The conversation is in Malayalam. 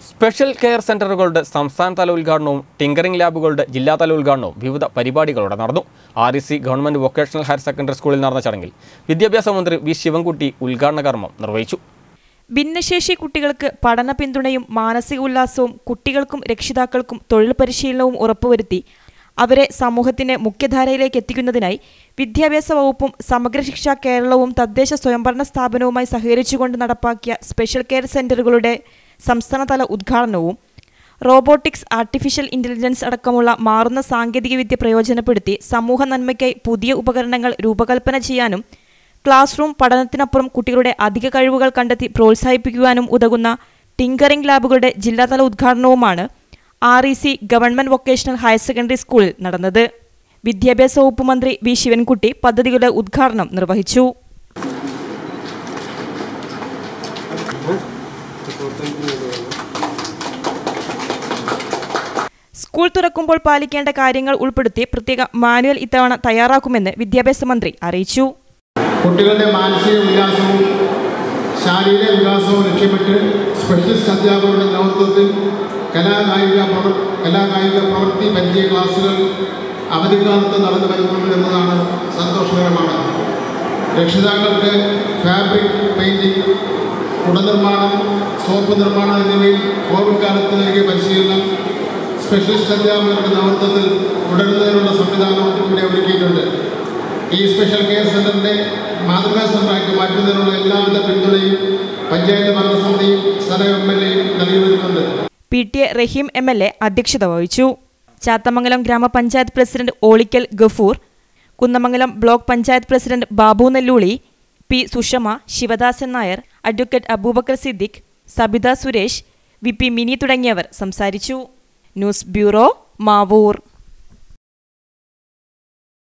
സ്പെഷ്യൽ കെയർ സെന്ററുകളുടെ സംസ്ഥാനതല ഉദ്ഘാടനവും ടിങ്കറിംഗ് ലാബുകളുടെ ജില്ലാതല ഉദ്ഘാടനവും വിവിധ പരിപാടികളോടെ നടന്നു R E C government vocational higher secondary സ്കൂളിൽ നടന്ന ചടങ്ങിൽ വിദ്യാഭ്യാസ മന്ത്രി വി ശിവൻകുട്ടി ഉദ്ഘാടന കർമ്മം നിർവഹിച്ചു ഭിന്നശേഷി കുട്ടികൾക്ക് പഠന പിന്തുണയും മാനസിക ഉല്ലാസവും കുട്ടികൾക്കും രക്ഷിതാക്കൾക്കും തൊഴിൽ പരിശീലനവും ഉറപ്പുവരുത്തി അവരെ സമൂഹത്തിന്റെ മുഖ്യധാരയിലേക്ക് എത്തിക്കുന്നതിനായി വിദ്യാഭ്യാസ വകുപ്പും സമഗ്ര ശിക്ഷ കേരളവും തദ്ദേശ സ്വയംഭരണ സ്ഥാപനവുമായി സഹകരിച്ചുകൊണ്ട് നടപ്പാക്കിയ സ്പെഷ്യൽ കെയർ സെന്ററുകളുടെ സംസ്ഥാനതല ഉദ്ഘാടനവും റോബോട്ടിക്സ് ആർട്ടിഫിഷ്യൽ ഇന്റലിജൻസ് അടക്കമുള്ള മാറുന്ന സാങ്കേതികവിദ്യ പ്രയോജനപ്പെടുത്തി സമൂഹ നന്മയ്ക്കായി പുതിയ ഉപകരണങ്ങൾ രൂപകൽപ്പന ചെയ്യാനും ക്ലാസ് റൂം പഠനത്തിനപ്പുറം കുട്ടികളുടെ അധിക കഴിവുകൾ കണ്ടെത്തി പ്രോത്സാഹിപ്പിക്കുവാനും ഉതകുന്ന ടിങ്കറിംഗ് ലാബുകളുടെ ജില്ലാതല ഉദ്ഘാടനവുമാണ് R E C government vocational higher secondary സ്കൂളിൽ നടന്നത് വിദ്യാഭ്യാസ വകുപ്പ് മന്ത്രി വി ശിവൻകുട്ടി പദ്ധതികളുടെ ഉദ്ഘാടനം നിർവഹിച്ചു സ്കൂൾ തുറക്കുമ്പോൾ പാലിക്കേണ്ട കാര്യങ്ങൾ ഉൾപ്പെടുത്തി പ്രത്യേക മാനുവൽ ഇത്തവണ തയ്യാറാക്കുമെന്ന് വിദ്യാഭ്യാസ മന്ത്രി അറിയിച്ചു കുട്ടികളുടെ മാനസിക ഉല്ലാസവും ശാരീരിക വികാസവും ലക്ഷ്യമിട്ട് സ്പെഷ്യലിസ്റ്റ് അധ്യാപകരുടെ നേതൃത്വത്തിൽ കലാകായിക പ്രവർ കലാകായിക പ്രവൃത്തി പരിചയ ക്ലാസുകൾ അവധിക്കാലത്ത് നടന്നു വരുന്നുണ്ട് എന്നതാണ് സന്തോഷകരമാണ് രക്ഷിതാക്കൾക്ക് ഫാബ്രിക് പെയിൻറ്റിംഗ് കുടനിർമ്മാണം സോപ്പ് നിർമ്മാണം എന്നിവയിൽ കോവിഡ് കാലത്ത് നൽകിയ പരിശീലനം സ്പെഷ്യലിസ്റ്റ് അധ്യാപകരുടെ നേതൃത്വത്തിൽ തുടരുന്നതിനുള്ള സംവിധാനവും ഇവിടെ ഒരുക്കിയിട്ടുണ്ട് ഈ സ്പെഷ്യൽ കെയർ സെൻ്ററിൻ്റെ മാതൃകാ സെൻ്ററാക്കി മാറ്റുന്നതിനുള്ള എല്ലാവിധ പിന്തുണയും പഞ്ചായത്ത് ഭരണസമിതിയും സ്ഥല എം എൽ എയും നൽകി വരുന്നുണ്ട് P T A Raheem M L A അധ്യക്ഷത വഹിച്ചു ചാത്തമംഗലം ഗ്രാമപഞ്ചായത്ത് president Olikkal Gafoor Kunnamangalam block panchayat president Babu Nellooli P Sushama Sivadasan Nair advocate Aboobacker Siddique Sabitha Suresh V P Mini തുടങ്ങിയവർ സംസാരിച്ചു ന്യൂസ് ബ്യൂറോ മാവൂർ